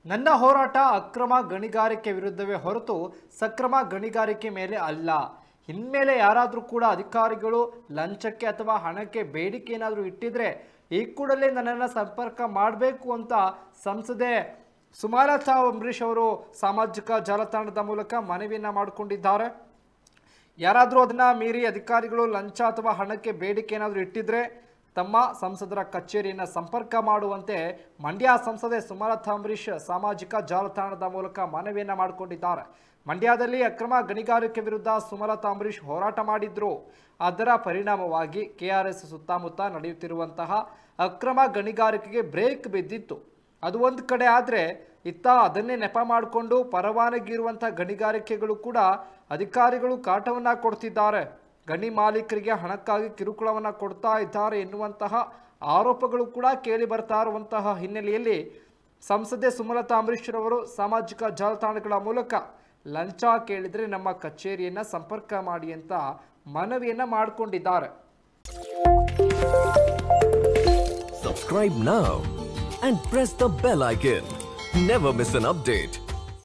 ನನ್ನ ಹೋರಾಟ ಅಕ್ರಮ ಗಣಿಗಾರಿಕೆ ವಿರುದ್ಧವೇ ಹೊರತು ಸಕ್ರಮ ಗಣಿಗಾರಿಕೆ ಮೇಲೆ ಅಲ್ಲ ಇನ್ಮೇಲೆ ಯಾರಾದರೂ ಕೂಡ ಅಧಿಕಾರಿಗಳು ಲಂಚಕ್ಕೆ ಅಥವಾ ಹಣಕ್ಕೆ ಬೇಡಿಕೆ ಏನಾದರೂ ಇಟ್ಟಿದ್ರೆ ಈ ಕೂಡಲೇ ನನ್ನನ್ನು ಸಂಪರ್ಕ ಮಾಡಬೇಕು ಅಂತ ಸಂಸದೆ ಸುಮಾಲತಾ ಅಂಬರೀಷ್ ಅವರು ಸಾಮಾಜಿಕ ಜಾಲತಾಣದ ಮೂಲಕ ಮನವಿಯನ್ನು ಮಾಡಿಕೊಂಡಿದ್ದಾರೆ ಯಾರಾದರೂ ಅದನ್ನ ಮೀರಿ ಅಧಿಕಾರಿಗಳು ಲಂಚ ಅಥವಾ ಹಣಕ್ಕೆ ಬೇಡಿಕೆ ಏನಾದರೂ ಇಟ್ಟಿದ್ರೆ ತಮ್ಮ ಸಂಸದರ ಕಚೇರಿಯನ್ನು ಸಂಪರ್ಕ ಮಾಡುವಂತೆ ಮಂಡ್ಯ ಸಂಸದೆ ಸುಮಲತಾ ಅಂಬರೀಷ್ ಸಾಮಾಜಿಕ ಜಾಲತಾಣದ ಮೂಲಕ ಮನವಿಯನ್ನು ಮಾಡಿಕೊಂಡಿದ್ದಾರೆ ಮಂಡ್ಯದಲ್ಲಿ ಅಕ್ರಮ ಗಣಿಗಾರಿಕೆ ವಿರುದ್ಧ ಸುಮಲತಾ ಅಂಬರೀಷ್ ಹೋರಾಟ ಮಾಡಿದ್ರು ಅದರ ಪರಿಣಾಮವಾಗಿ ಕೆಆರ್ಎಸ್ ಸುತ್ತಮುತ್ತ ನಡೆಯುತ್ತಿರುವಂತಹ ಅಕ್ರಮ ಗಣಿಗಾರಿಕೆಗೆ ಬ್ರೇಕ್ ಬಿದ್ದಿತ್ತು ಅದು ಒಂದು ಕಡೆ ಆದರೆ ಇತ್ತ ಅದನ್ನೇ ನೆಪ ಮಾಡಿಕೊಂಡು ಪರವಾನಗಿ ಇರುವಂಥ ಗಣಿಗಾರಿಕೆಗಳು ಕೂಡ ಅಧಿಕಾರಿಗಳು ಕಾಟವನ್ನು ಕೊಡ್ತಿದ್ದಾರೆ ಗಣಿ ಮಾಲೀಕರಿಗೆ ಹಣಕ್ಕಾಗಿ ಕಿರುಕುಳವನ್ನು ಕೊಡ್ತಾ ಇದ್ದಾರೆ ಎನ್ನುವಂತಹ ಆರೋಪಗಳು ಕೂಡ ಕೇಳಿ ಬರ್ತಾ ಇರುವಂತಹ ಹಿನ್ನೆಲೆಯಲ್ಲಿ ಸಂಸದೆ ಸುಮಲತಾ ಅಂಬರೀಶ್ರವರು ಸಾಮಾಜಿಕ ಜಾಲತಾಣಗಳ ಮೂಲಕ ಲಂಚ ಕೇಳಿದರೆ ನಮ್ಮ ಕಚೇರಿಯನ್ನು ಸಂಪರ್ಕ ಮಾಡಿ ಅಂತ ಮನವಿಯನ್ನು ಮಾಡಿಕೊಂಡಿದ್ದಾರೆ Subscribe now and press the bell icon. Never miss an update.